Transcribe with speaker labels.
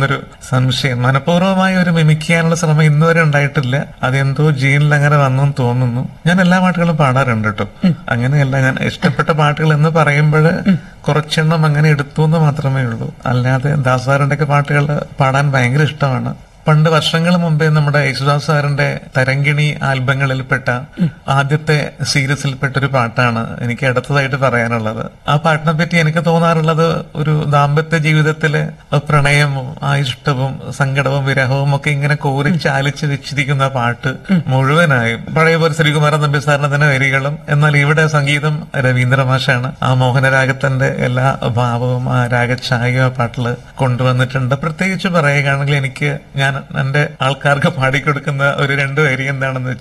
Speaker 1: എന്നൊരു സംശയം മനഃപൂർവ്വമായ ഒരു മിമിക്കാനുള്ള ശ്രമം ഇന്നുവരെ ഉണ്ടായിട്ടില്ല അതെന്തോ ജീനിൽ അങ്ങനെ വന്നെന്ന് തോന്നുന്നു ഞാൻ എല്ലാ പാട്ടുകളും പാടാറുണ്ട് കേട്ടോ അങ്ങനെയല്ല ഞാൻ ഇഷ്ടപ്പെട്ട പാട്ടുകൾ എന്ന് പറയുമ്പോൾ കുറച്ചെണ്ണം അങ്ങനെ എടുത്തു എന്ന് മാത്രമേ ഉള്ളൂ അല്ലാതെ ദാസാറിന്റെ ഒക്കെ പാട്ടുകൾ പാടാൻ ഭയങ്കര ഇഷ്ടമാണ് പണ്ട് വർഷങ്ങൾ മുമ്പേ നമ്മുടെ യേശുദാസ് സാറിന്റെ തരങ്കിണി ആൽബങ്ങളിൽപ്പെട്ട ആദ്യത്തെ സീരീസിൽപ്പെട്ട ഒരു പാട്ടാണ് എനിക്ക് അടുത്തതായിട്ട് പറയാനുള്ളത് ആ പാട്ടിനെ പറ്റി എനിക്ക് തോന്നാറുള്ളത് ഒരു ദാമ്പത്യ ജീവിതത്തിലെ പ്രണയവും ആ ഇഷ്ടവും സങ്കടവും വിരഹവും ഒക്കെ ഇങ്ങനെ കോരിച്ചാലിച്ച് വെച്ചിരിക്കുന്ന പാട്ട് മുഴുവനായും പഴയ പോലെ ശ്രീകുമാരൻ നമ്പി സാറിന്റെ തന്നെ വരികളും എന്നാൽ ഇവിടെ സംഗീതം രവീന്ദ്ര മാഷാണ് ആ മോഹനരാഗത്തിന്റെ എല്ലാ ഭാവവും ആ രാഗഛായയും ആ പാട്ടില് കൊണ്ടുവന്നിട്ടുണ്ട് പ്രത്യേകിച്ച് പറയുകയാണെങ്കിൽ എനിക്ക് ഞാൻ എന്റെ ആൾക്കാർക്ക് പാടിക്കൊടുക്കുന്ന ഒരു രണ്ട് വരി എന്താണെന്ന് വെച്ചാൽ